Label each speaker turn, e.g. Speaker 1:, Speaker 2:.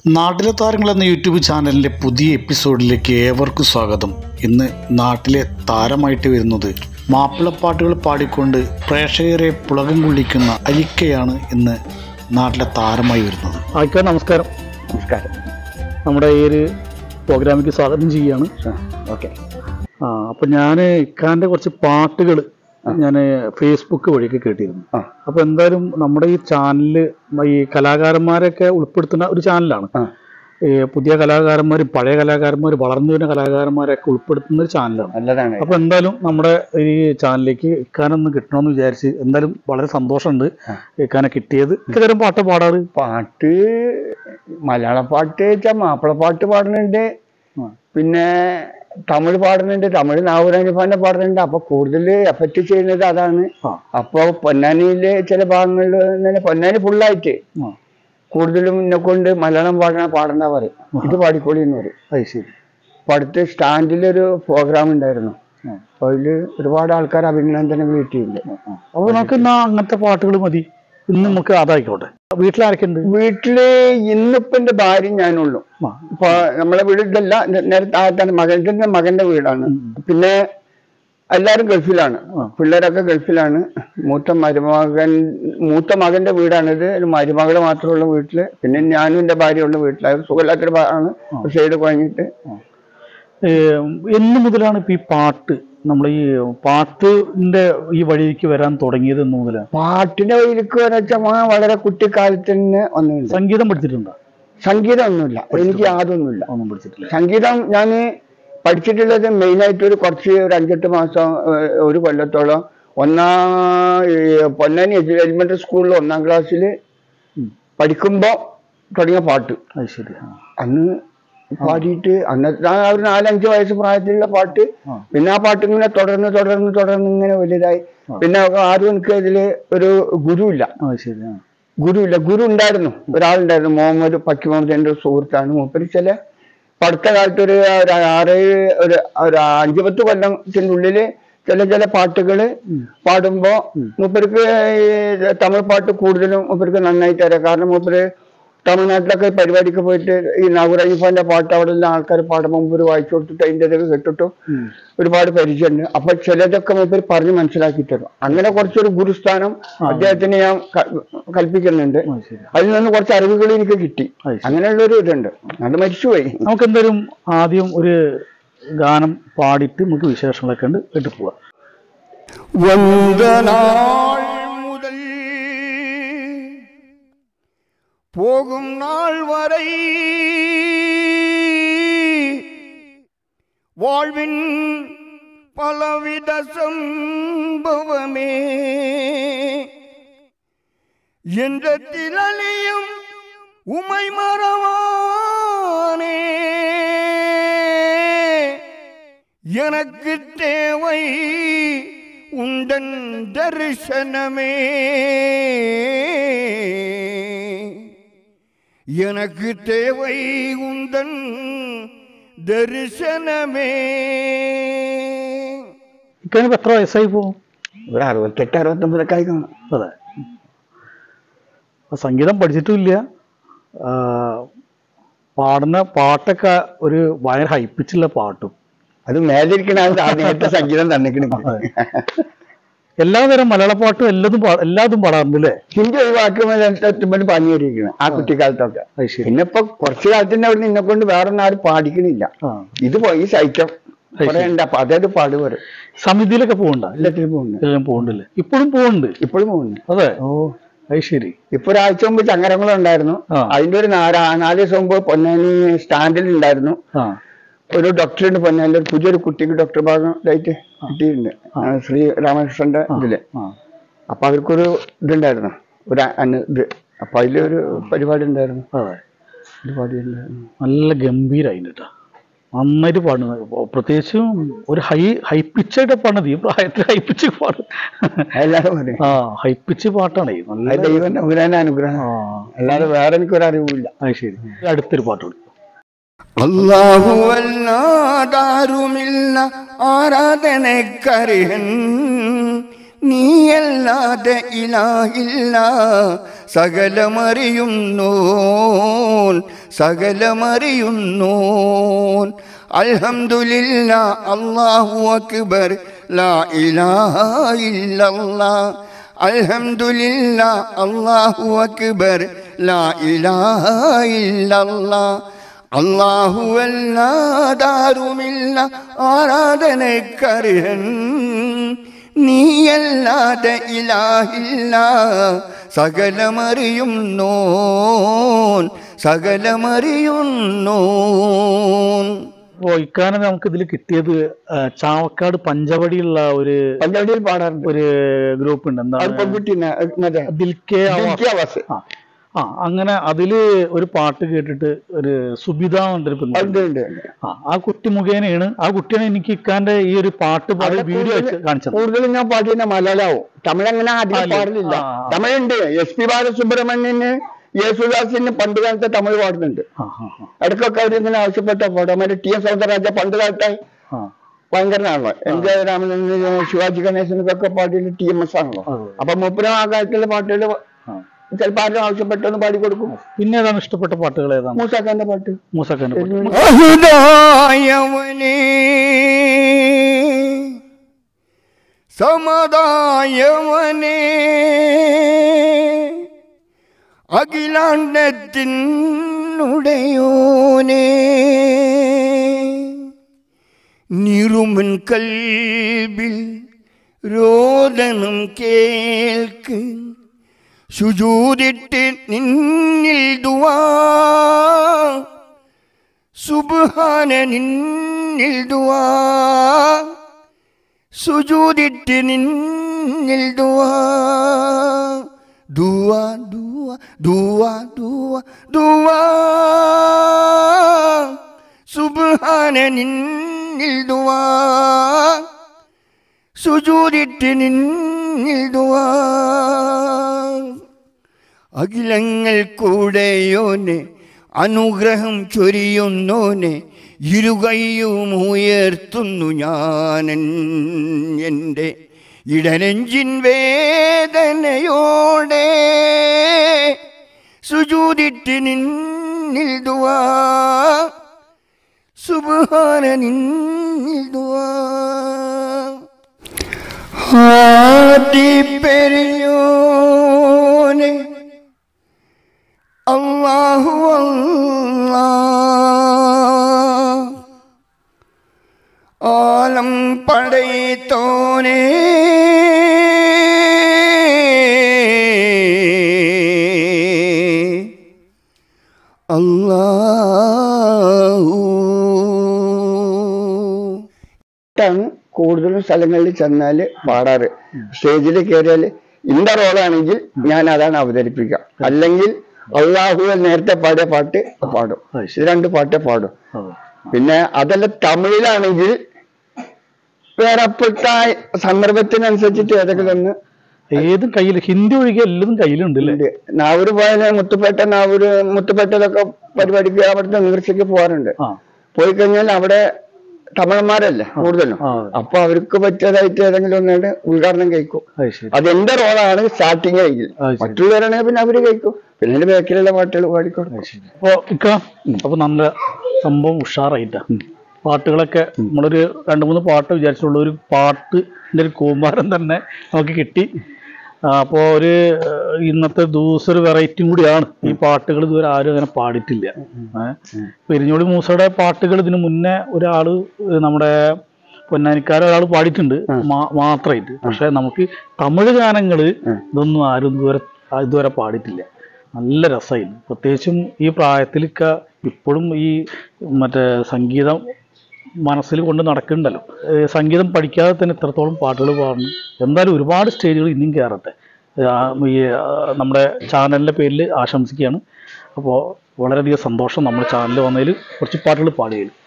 Speaker 1: നാട്ടിലെ താരങ്ങൾ എന്ന യൂട്യൂബ് ചാനലിൻ്റെ പുതിയ എപ്പിസോഡിലേക്ക് ഏവർക്കും സ്വാഗതം ഇന്ന് നാട്ടിലെ താരമായിട്ട് വരുന്നത് മാപ്പിളപ്പാട്ടുകൾ പാടിക്കൊണ്ട് പ്രേക്ഷകരെ പുളകം കൊള്ളിക്കുന്ന അലിക്കയാണ് ഇന്ന് നാട്ടിലെ താരമായി വരുന്നത്
Speaker 2: ആയിക്കോ നമസ്കാരം
Speaker 3: നമസ്കാരം
Speaker 2: നമ്മുടെ ഈ ഒരു പ്രോഗ്രാമിലേക്ക് സ്വാഗതം ചെയ്യുകയാണ്
Speaker 3: ഓക്കെ
Speaker 2: ആ അപ്പം ഞാൻ ഇക്കാൻ്റെ കുറച്ച് പാട്ടുകൾ ഞാൻ ഫേസ്ബുക്ക് വഴിയൊക്കെ കേട്ടിരുന്നു
Speaker 3: ആ.
Speaker 2: അപ്പോൾ എന്തായാലും നമ്മുടെ ഈ ചാനലിൽ ഈ കലാകാരന്മാരൊക്കെ ഉൾപ്പെടുത്തുന്ന ഒരു ചാനലാണ്
Speaker 3: ആ.
Speaker 2: ഈ പുതിയ കലാകാരന്മാർ പഴയ കലാകാരന്മാർ വളർന്നു വരുന്ന കലാകാരന്മാരൊക്കെ ഉൾപ്പെടുത്തുന്ന ഒരു ചാനലാണ്
Speaker 3: നല്ലതാണ്
Speaker 2: അപ്പോൾ എന്തായാലും നമ്മുടെ ഈ ചാനലിലേക്ക് ഇക്കാനൊന്ന് കിട്ടണമെന്ന് വിചാരിച്ച് എന്തായാലും വളരെ സന്തോഷമുണ്ട്
Speaker 3: ആ.
Speaker 2: ഇക്കാനെ കിട്ടിയത് ഇത്തരം പാട്ട് പാടാറ്
Speaker 3: പാട്ട് മലയാള പാട്ട് വെച്ചാൽ മാപ്പിളപ്പാട്ട് പാടുന്നുണ്ട്
Speaker 2: ആ.
Speaker 3: പിന്നെ തമിഴ് പാടുന്നുണ്ട് തമിഴ് നാവൂരാനിഫാനെ പാടുന്നുണ്ട് അപ്പൊ കൂടുതൽ എഫക്റ്റ് ചെയ്യുന്നത് അതാണ്
Speaker 2: ആ.
Speaker 3: അപ്പൊ പൊന്നാനിയിലെ ചില ഭാഗങ്ങളിൽ തന്നെ പൊന്നാനി ഫുള്ളായിട്ട്
Speaker 2: ആ.
Speaker 3: കൂടുതലും എന്നെ കൊണ്ട് മലയാളം പാടണ പാടണ്ട പറയും ഇത് പാടിക്കോളി എന്ന് പറയും
Speaker 2: അത് ശരി
Speaker 3: അപ്പൊ അടുത്ത് സ്റ്റാൻഡിലൊരു പ്രോഗ്രാം ഉണ്ടായിരുന്നു
Speaker 2: ആ.
Speaker 3: അപ്പൊ അതില് ഒരുപാട് ആൾക്കാർ അഭിനന്ദനങ്ങൾ കിട്ടിയിട്ടുണ്ട്
Speaker 2: അപ്പൊ നമുക്ക് എന്നാ അങ്ങനത്തെ പാട്ടുകൾ മതി ഇന്ന് നമുക്ക് അതായിക്കോട്ടെ വീട്ടിലാരൊക്കെ ഉണ്ട്
Speaker 3: വീട്ടില് ഇന്നിപ്പോ എന്റെ ഭാര്യ ഞാനുള്ളൂ
Speaker 2: ആ.
Speaker 3: ഇപ്പൊ നമ്മളെ വീട് ഇതല്ല നെ- നേരത്തെ ആദ്യത്താണ് മകൻ ഇതെന്റെ മകന്റെ വീടാണ്
Speaker 2: ഉം.
Speaker 3: പിന്നെ എല്ലാരും ഗൾഫിലാണ്
Speaker 2: ആ.
Speaker 3: പിള്ളേരൊക്കെ ഗൾഫിലാണ് മൂത്ത മരുമകൻ മൂത്ത മകന്റെ വീടാണിത് ഒരു മരുമകള് മാത്രമുള്ള വീട്ടില് പിന്നെ ഞാനും എന്റെ ഭാര്യയുള്ള വീട്ടിലാണ് സുഖമില്ലാത്തൊരു ഭാഗമാണ് ഒരു സൈഡ് കുഴഞ്ഞിട്ട്
Speaker 2: ഏ, എന്ന് മുതലാണ് ഇപ്പൊ ഈ പാട്ട് നമ്മൾ ഈ പാട്ടിന്റെ ഈ വഴിക്ക് വരാൻ തുടങ്ങിയത് എന്ന് മുതലാണ്
Speaker 3: പാട്ടിന്റെ വഴിക്ക് വെച്ചാൽ വളരെ കുട്ടിക്കാലത്ത് തന്നെ ഒന്നുണ്ട്
Speaker 2: സംഗീതം പഠിച്ചിട്ടുണ്ടോ
Speaker 3: സംഗീതം ഒന്നുമില്ല എനിക്ക് യാതൊന്നുമില്ല
Speaker 2: ഒന്നും പഠിച്ചിട്ടില്ല
Speaker 3: സംഗീതം ഞാൻ പഠിച്ചിട്ടുള്ളത് മെയിനായിട്ട് ഒരു കുറച്ച് ഒരു അഞ്ചെട്ട് മാസം ഏഹ്, ഒരു കൊല്ലത്തോളം ഒന്നാം ഈ പൊന്നാനി എലിമെന്ററി സ്കൂളിൽ ഒന്നാം ക്ലാസ്സിൽ
Speaker 2: ഉം.
Speaker 3: പഠിക്കുമ്പോ തുടങ്ങിയ പാട്ട്
Speaker 2: അത് ശരി ആ.
Speaker 3: അന്ന് പാടിയിട്ട് അന്നത്തെ ആ ഒരു നാലഞ്ച് വയസ്സ് പ്രായത്തിലുള്ള പാട്ട്
Speaker 2: ആ.
Speaker 3: പിന്നെ ആ പാട്ട് ഇങ്ങനെ തുടർന്ന് തുടർന്ന് തുടർന്ന് ഇങ്ങനെ വലുതായി
Speaker 2: ആ.
Speaker 3: പിന്നെ ആരും എനിക്ക് അതില് ഒരു ഗുരുവില്ല
Speaker 2: അത് ശരി ആ.
Speaker 3: ഗുരുവില്ല ഗുരു ഉണ്ടായിരുന്നു ഒരാളുണ്ടായിരുന്നു മുഹമ്മദ് പക്കി മുഹമ്മദ് എൻ്റെ ഒരു സുഹൃത്താണ് മൂപ്പര് ചില ഇപ്പൊ അടുത്ത കാലത്ത് ഒരു ഒരു ആറ് ഒരു ഒരു അഞ്ചു പത്ത് കൊല്ലത്തിന്റെ ഉള്ളില് ചില ചില പാട്ടുകള് പാടുമ്പോ മൂപ്പർക്ക് ഈ തമിഴ് പാട്ട് കൂടുതലും മൂപ്പർക്ക് നന്നായിട്ട് അറിയാം കാരണം മൂപ്പര് തമിഴ്നാട്ടിലൊക്കെ പരിപാടിക്ക് പോയിട്ട് ഈ നഗുർ അയ്യഫാന്റെ പാട്ട് അവിടെ ഉള്ള ആൾക്കാർ പാടുമ്പോൾ മൂപ്പര് വായിച്ചു കൊടുത്തിട്ട് അതിൻ്റെ ഇതൊക്കെ കേട്ടിട്ടും
Speaker 2: ഉം.
Speaker 3: ഒരുപാട് പരിചയമുണ്ട് അപ്പൊ ചിലതൊക്കെ മൂപ്പര് പറഞ്ഞ് മനസ്സിലാക്കി തരും അങ്ങനെ കുറച്ചൊരു ഗുരുസ്ഥാനം അദ്ദേഹത്തിന് ഞാൻ ക- കൽപ്പിക്കുന്നുണ്ട്
Speaker 2: അത് ശരി
Speaker 3: അതിൽ നിന്ന് കുറച്ച് അറിവുകൾ എനിക്ക് കിട്ടി
Speaker 2: അത് ശരി.
Speaker 3: അങ്ങനെയുള്ള ഒരു ഇതുണ്ട് അത് മരിച്ചുപോയി
Speaker 2: നമുക്ക് എന്തായാലും ആദ്യം ഒരു ഗാനം പാടിയിട്ട് നമുക്ക് വിശേഷങ്ങളൊക്കെ ഉണ്ട് കേട്ട് പോവാം
Speaker 3: വந்த நாள் முதல் போகும் நாள் வரை வாழ்வின் பலவித சம்பவமே என்ற திரளியும் உமை மறவானே எனக்கு தேவை உந்தன் தரிசனமே எனக்கு தேவை உந்தன் ദർശനമേ
Speaker 2: ഇക്കാനിപ്പോ എത്ര വയസ്സായി പോകും
Speaker 3: ഒരു അറുപത്തെട്ട് അറുപത്തൊമ്പതൊക്കെ ആയി കാണും
Speaker 2: അതെ അപ്പൊ സംഗീതം പഠിച്ചിട്ടുമില്ല ആ, പാടുന്ന പാട്ടൊക്കെ ഒരു ഭയങ്കര ഹൈപ്പിച്ചുള്ള പാട്ടും
Speaker 3: അത് മേലിരിക്കണ ആൾ നേരത്തെ സംഗീതം തന്നിക്കണ
Speaker 2: എല്ലാതരം മലയാള പാട്ടും എല്ലാതും പാ- എല്ലാതും പാടാറുണ്ട് അല്ലേ
Speaker 3: ഹിന്ദി ഒഴിവാക്കുമ്പോൾ എത്തുമ്പോൾ പണിയിരിക്കണം ആ കുട്ടിക്കാലത്തൊക്കെ
Speaker 2: അത് ശരി
Speaker 3: പിന്നെ ഇപ്പൊ കുറച്ചു കാലത്തിന്റെ അവിടെ നിന്നെ കൊണ്ട് വേറെ ഒന്നും ആരും പാടിക്കണില്ല
Speaker 2: ആ
Speaker 3: ഇത് പോയി ഈ സൈറ്റം കുറെ ഉണ്ട് അപ്പൊ അതായത് പാടുവരും
Speaker 2: സമിതിയിലൊക്കെ പോകണ്ട
Speaker 3: എല്ലാത്തിനും പോകുന്നു
Speaker 2: എല്ലാം പോകുന്നുണ്ടല്ലേ ഇപ്പോഴും പോകുന്നുണ്ട്
Speaker 3: ഇപ്പോഴും പോകുന്നു
Speaker 2: അതെ ഓ അത് ശരി
Speaker 3: ഇപ്പൊ ഒരാഴ്ച മുമ്പ് ചങ്ങരംകുളം ഉണ്ടായിരുന്നു
Speaker 2: ആ.
Speaker 3: അതിന്റെ ഒരു നാല് നാല് ദിവസം മുമ്പ് പൊന്നാനി സ്റ്റാൻഡിൽ ഉണ്ടായിരുന്നു
Speaker 2: ആ
Speaker 3: ഒരു ഡോക്ടറുണ്ട് പൊന്നാനിൽ ഒരു പുതിയൊരു കുട്ടിക്ക് ഡോക്ടർ ഭാഗം ഇതായിട്ട് കിട്ടിയിട്ടുണ്ട് ആ, ശ്രീ രാമകൃഷ്ണന്റെ ഇതില്
Speaker 2: ആ
Speaker 3: അപ്പൊ അവർക്കൊരു ഇതുണ്ടായിരുന്നു ഒരു അന ഇത് അപ്പൊ അതിലൊരു പരിപാടി ഉണ്ടായിരുന്നു
Speaker 2: അതെ
Speaker 3: പരിപാടി ഉണ്ടായിരുന്നു
Speaker 2: നല്ല ഗംഭീരായിട്ട് കേട്ടോ നന്നായിട്ട് പാടുന്നത് പ്രത്യേകിച്ചും ഒരു ഹൈ ഹൈ പിച്ചായിട്ട് പാടുന്നത് ഈ പ്രായത്തിൽ ഹൈ പിച്ച് പാടും
Speaker 3: എല്ലാരും പറയും
Speaker 2: ആ ഹൈ പിച്ച് പാട്ടാണ് നല്ല
Speaker 3: അത് ദൈവം അനുഗ്രഹം അനുഗ്രഹം
Speaker 2: ആ
Speaker 3: അല്ലാതെ വേറെ എനിക്കൊരു അറിവില്ല
Speaker 2: അത് ശരി അടുത്തൊരു പാട്ട് കൂടി
Speaker 3: അല്ലാഹുവല്ലാതാരുമില്ല ആരാധനക്കറിയൻ നീയല്ലാതെ ഇലാഹില്ല സകലമറിയുന്നോൻ സകലമറിയുന്നോൻ അൽഹംദുലില്ല അല്ലാഹു അക്ബർ ലാ ഇലാഹ ഇല്ലല്ലാ അൽഹംദുലില്ല അല്ലാഹു അക്ബർ ലാ ഇലാഹ ഇല്ലല്ലാ അല്ലാഹുവല്ലാതാരുമില്ല ആരാധനക്കർഹൻ നീയല്ലാതെ ഇലാഹില്ല സകലമറിയുന്നോൻ സകലമറിയുന്നോൻ
Speaker 2: അപ്പോൾ ഇക്കാലം നമുക്ക് ഇതിൽ കിട്ടിയത് ആ, ചാവക്കാട് പഞ്ചവടിയുള്ള ഒരു
Speaker 3: പഞ്ചാടിയിൽ പാടാറുണ്ട്
Speaker 2: ഒരു ഗ്രൂപ്പ് ഉണ്ട്
Speaker 3: അത്
Speaker 2: എന്താണ്
Speaker 3: പെൺകുട്ടി മറ്റേ
Speaker 2: ദിൽക്കെ ആവാസ്.
Speaker 3: ദിൽക്കിയാവാസ്.
Speaker 2: ആ ആ അങ്ങനെ അതില് ഒരു പാട്ട് കേട്ടിട്ട് ഒരു സുബിത എന്നൊരു പെൺകുട്ടി
Speaker 3: ഉണ്ട്, ഉണ്ട്, ഉണ്ട്.
Speaker 2: ആ ആ കുട്ടി മുഖേനയാണ് ആ കുട്ടിയാണ് എനിക്ക് ഇക്കാന്റെ ഈ ഒരു പാട്ട് പാടി
Speaker 3: അവിടെ
Speaker 2: വീഡിയോ
Speaker 3: കൂടുതൽ-
Speaker 2: അയച്ച് കാണിച്ചത്
Speaker 3: കൂടുതലും ഞാൻ പാടിയ മലയാളാവും തമിഴ് അങ്ങനെ അധികം
Speaker 2: അല്ല.
Speaker 3: പാടുന്നില്ല
Speaker 2: ആ, ആ.
Speaker 3: തമിഴുണ്ട് എസ് പി ബാലസുബ്രഹ്മണ്യന് യേശുദാസിന് പണ്ട് കാലത്തെ തമിഴ് പാടുന്നുണ്ട്
Speaker 2: ആ ആ ആ,
Speaker 3: ഇടയ്ക്കൊക്കെ അവർ ഇങ്ങനെ ആവശ്യപ്പെട്ട പാടും മറ്റേ ടി എസ് സൗന്ദരരാജ പണ്ട് കാലത്തെ
Speaker 2: ആ
Speaker 3: ഭയങ്കരനാണല്ലോ എം ജെ രാമചന്ദ്രന് ശിവാജി ഗണേശനൊക്കെ പാടിയത് ടി എം എസ് ആണല്ലോ
Speaker 2: അതെ.
Speaker 3: അപ്പൊ മൂപ്പരും ആ കാലത്തുള്ള പാട്ടുകൾ
Speaker 2: ആ.
Speaker 3: ചിലപ്പോ ആരും ആവശ്യപ്പെട്ടൊന്ന് പാടിക്കൊടുക്കും
Speaker 2: പിന്നെ ഏതാണ് ഇഷ്ടപ്പെട്ട പാട്ടുകൾ ഏതാണ്
Speaker 3: മൂസാക്കാന്റെ പാട്ട്
Speaker 2: മൂസക്കാന്റെ പാട്ട്
Speaker 3: അഹുദായവനേ സമദായവനേ അഖിലാണ്ടത്തിനുടയോനേ നിറുമൻ കൽബിൽ രോദനം കേൾക്ക് ശുചൂതിട്ട് നിന്നിൽ ദുവാ സുബ്ഹാന നിന്നിൽ ദുവാ സുജൂദിട്ട് നിന്നിൽ ദുവാ ദുവാ ദുവാ ദുവാ ദുവാ ദുവാ സുബ്ഹാന നിന്നിൽ ദുവാ സുജൂദിട്ട് നിന്നിൽ ദുവാ അഖിലങ്ങൾ കൂടെയോനെ അനുഗ്രഹം ചൊരിയുന്നോനെ ഇരുകൈയും ഉയർത്തുന്നു ഞാൻ എൻ്റെ ഇടനെഞ്ചിൻ വേദനയോടെ സുജൂതിട്ട് നിന്നിൽ ദുവാ സുബാന നിന്നിൽ ദുവാ ഹാത്തി പെരിയോനെ അല്ലാഹു അല്ലാ ആലം പടയത്തോനേ അല്ലാഹു കൂടുതലും സ്ഥലങ്ങളിൽ ചെന്നാൽ പാടാറ് സ്റ്റേജിൽ കയറിയാൽ ഇന്റെ റോളാണെങ്കിൽ ഞാൻ അതാണ് അവതരിപ്പിക്കുക അല്ലെങ്കിൽ അള്ളാഹുവൽ നേരത്തെ പാടിയ പാട്ട് പാടും
Speaker 2: അത് ശരി.
Speaker 3: ഇത് രണ്ട് പാട്ടേ പാടും
Speaker 2: അതെ.
Speaker 3: പിന്നെ അതല്ല തമിഴിലാണെങ്കിൽ വേറെ അപ്പോഴത്തെ ആ സന്ദർഭത്തിനനുസരിച്ചിട്ട് ഏതെങ്കിലും ഒന്ന്
Speaker 2: ഏതും കയ്യിൽ ഹിന്ദി ഒഴികെ എല്ലതും കയ്യിലുണ്ട് അല്ലേ
Speaker 3: ഉണ്ട് നാവൂര് പോയാൽ മുത്തുപേട്ട നാവൂര് മുത്തുപേട്ടയിലൊക്കെ പരിപാടിക്ക് അവിടുത്തെ നേർച്ചയ്ക്ക് പോകാറുണ്ട്
Speaker 2: ആ
Speaker 3: പോയി കഴിഞ്ഞാൽ അവിടെ തമിഴന്മാരല്ലേ കൂടുതലും
Speaker 2: ആ, അതെ.
Speaker 3: അപ്പൊ അവർക്ക് പറ്റിയതായിട്ട് ഏതെങ്കിലും ഒന്നുകൊണ്ട് ഉദ്ഘാടനം കഴിക്കും
Speaker 2: അത് ശരി
Speaker 3: അത് എന്റെ റോളാണ് സ്റ്റാർട്ടിങ് എങ്കിൽ
Speaker 2: അത് ശരി.
Speaker 3: മറ്റുള്ളവരാണെങ്കിൽ പിന്നെ അവര് കഴിക്കും പിന്നെ അതിന്റെ ബാക്കിലുള്ള പാട്ടുകൾ പാടിക്കൊടുക്കും
Speaker 2: അപ്പൊ ഇക്ക അപ്പൊ നല്ല സംഭവം ഉഷാറായിട്ടാ പാട്ടുകളൊക്കെ നമ്മളൊരു രണ്ട് മൂന്ന് പാട്ട് വിചാരിച്ചുള്ള ഒരു പാട്ടിന്റെ ഒരു കൂമ്പാരം തന്നെ നമുക്ക് കിട്ടി ആ, അപ്പോ ഒരു ഏഹ്, ഇന്നത്തെ ദിവസം ഒരു വെറൈറ്റിയും കൂടിയാണ് ഈ പാട്ടുകൾ ഇതുവരെ ആരും അങ്ങനെ പാടിയിട്ടില്ല ഏഹ് പെരിഞ്ഞോളി മൂസയുടെ പാട്ടുകൾ ഇതിനു മുന്നേ ഒരാള് ഏഹ്, നമ്മുടെ പൊന്നാനിക്കാരൻ ഒരാൾ പാടിയിട്ടുണ്ട് മാ- മാത്രമായിട്ട് പക്ഷെ നമുക്ക് തമിഴ് ഗാനങ്ങള് ഇതൊന്നും ആരും ഇതുവരെ ആ, ഇതുവരെ പാടിയിട്ടില്ല നല്ല രസമായിരുന്നു പ്രത്യേകിച്ചും ഈ പ്രായത്തിലൊക്കെ ഇപ്പോഴും ഈ മറ്റേ സംഗീതം മനസ്സിൽ കൊണ്ട് നടക്കുന്നുണ്ടല്ലോ ഏഹ് സംഗീതം പഠിക്കാതെ തന്നെ ഇത്രത്തോളം പാട്ടുകൾ പാടുന്നു എന്തായാലും ഒരുപാട് സ്റ്റേജുകൾ ഇനിയും കയറട്ടെ ആ, ഈ ആ, നമ്മുടെ ചാനലിൻ്റെ പേരിൽ ആശംസിക്കുകയാണ് അപ്പോൾ വളരെയധികം സന്തോഷം നമ്മുടെ ചാനലിൽ വന്നതിൽ കുറച്ച് പാട്ടുകൾ പാടുകയും